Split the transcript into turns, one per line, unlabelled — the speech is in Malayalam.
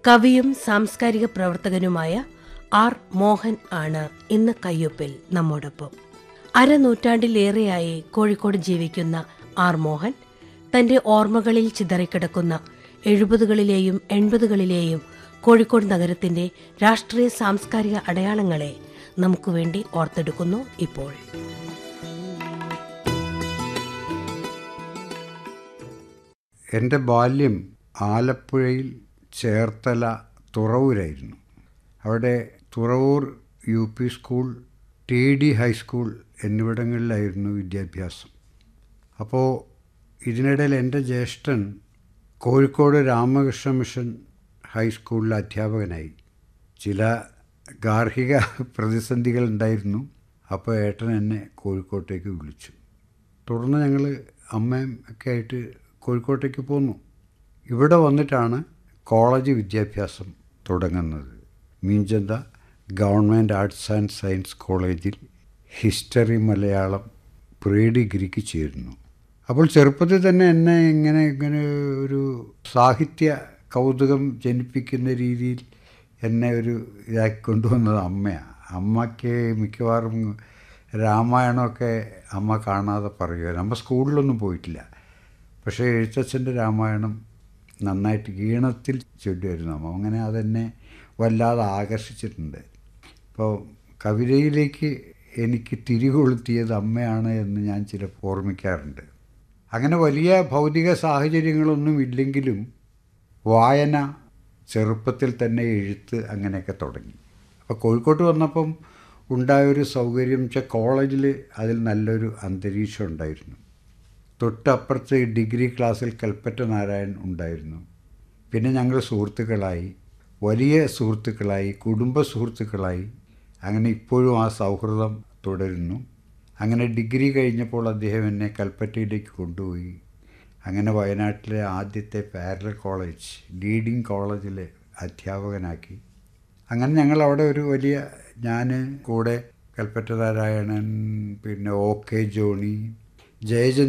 കവിയും സാംസ്കാരിക പ്രവർത്തകനുമായ ആർ മോഹൻ ആണ് ഇന്ന് കയ്യൊപ്പിൽ നമ്മോടൊപ്പം അരനൂറ്റാണ്ടിലേറെയായി കോഴിക്കോട് ജീവിക്കുന്ന ആർ മോഹൻ തന്റെ ഓർമ്മകളിൽ ചിതറിക്കിടക്കുന്ന എഴുപതുകളിലെയും എൺപതുകളിലെയും കോഴിക്കോട് നഗരത്തിന്റെ രാഷ്ട്രീയ സാംസ്കാരിക അടയാളങ്ങളെ നമുക്ക് വേണ്ടി ഓർത്തെടുക്കുന്നു ഇപ്പോൾ
എൻ്റെ ബാല്യം ആലപ്പുഴയിൽ ചേർത്തല തുറവൂരായിരുന്നു അവിടെ Thuravoor U P school T D high school എന്നിവിടങ്ങളിലായിരുന്നു വിദ്യാഭ്യാസം അപ്പോൾ ഇതിനിടയിൽ എൻ്റെ ജ്യേഷ്ഠൻ കോഴിക്കോട് രാമകൃഷ്ണ മിഷൻ ഹൈസ്കൂളിലെ അധ്യാപകനായി ചില ഗാർഹിക പ്രതിസന്ധികൾ ഉണ്ടായിരുന്നു അപ്പോൾ ഏട്ടൻ എന്നെ കോഴിക്കോട്ടേക്ക് വിളിച്ചു തുടർന്ന് ഞങ്ങൾ അമ്മയും ഒക്കെ ആയിട്ട് കോഴിക്കോട്ടേക്ക് പോന്നു ഇവിടെ വന്നിട്ടാണ് കോളേജ് വിദ്യാഭ്യാസം തുടങ്ങുന്നത് Meenchanda government arts and science കോളേജിൽ ഹിസ്റ്ററി മലയാളം പ്രീ ഡിഗ്രിക്ക് ചേരുന്നു അപ്പോൾ ചെറുപ്പത്തിൽ തന്നെ എന്നെ ഇങ്ങനെ ഇങ്ങനെ ഒരു സാഹിത്യ കൗതുകം ജനിപ്പിക്കുന്ന രീതിയിൽ എന്നെ ഒരു ഇതാക്കി കൊണ്ടുവന്നത് അമ്മയാണ് അമ്മയ്ക്ക് മിക്കവാറും രാമായണമൊക്കെ അമ്മ കാണാതെ പറയുമായിരുന്നു അമ്മ സ്കൂളിലൊന്നും പോയിട്ടില്ല പക്ഷേ എഴുത്തച്ഛൻ്റെ രാമായണം നന്നായിട്ട് ഈണത്തിൽ ചൊല്ലുമായിരുന്നു അമ്മ അങ്ങനെ അതെന്നെ വല്ലാതെ ആകർഷിച്ചിട്ടുണ്ട് ഇപ്പോൾ കവിതയിലേക്ക് എനിക്ക് തിരികൊളുത്തിയത് അമ്മയാണ് എന്ന് ഞാൻ ചിലപ്പോൾ ഓർമ്മിക്കാറുണ്ട് അങ്ങനെ വലിയ ഭൗതിക സാഹചര്യങ്ങളൊന്നും ഇല്ലെങ്കിലും വായന ചെറുപ്പത്തിൽ തന്നെ എഴുത്ത് അങ്ങനെയൊക്കെ തുടങ്ങി അപ്പോൾ കോഴിക്കോട്ട് വന്നപ്പം ഉണ്ടായൊരു സൗകര്യം വെച്ചാൽ കോളേജിൽ അതിൽ നല്ലൊരു അന്തരീക്ഷം ഉണ്ടായിരുന്നു തൊട്ടപ്പുറത്ത് ഡിഗ്രി ക്ലാസ്സിൽ കൽപ്പറ്റ നാരായൺ ഉണ്ടായിരുന്നു പിന്നെ ഞങ്ങൾ സുഹൃത്തുക്കളായി വലിയ സുഹൃത്തുക്കളായി കുടുംബ സുഹൃത്തുക്കളായി അങ്ങനെ ഇപ്പോഴും ആ സൗഹൃദം തുടരുന്നു അങ്ങനെ ഡിഗ്രി കഴിഞ്ഞപ്പോൾ അദ്ദേഹം എന്നെ കൽപ്പറ്റയിലേക്ക് കൊണ്ടുപോയി അങ്ങനെ വയനാട്ടിലെ ആദ്യത്തെ പാരലൽ കോളേജ് ലീഡിങ് കോളേജിലെ അധ്യാപകനാക്കി അങ്ങനെ ഞങ്ങൾ അവിടെ ഒരു വലിയ ഞാൻ കൂടെ കൽപ്പറ്റ നാരായണൻ പിന്നെ ഒ കെ ജോണി ജയചന്ദ്രൻ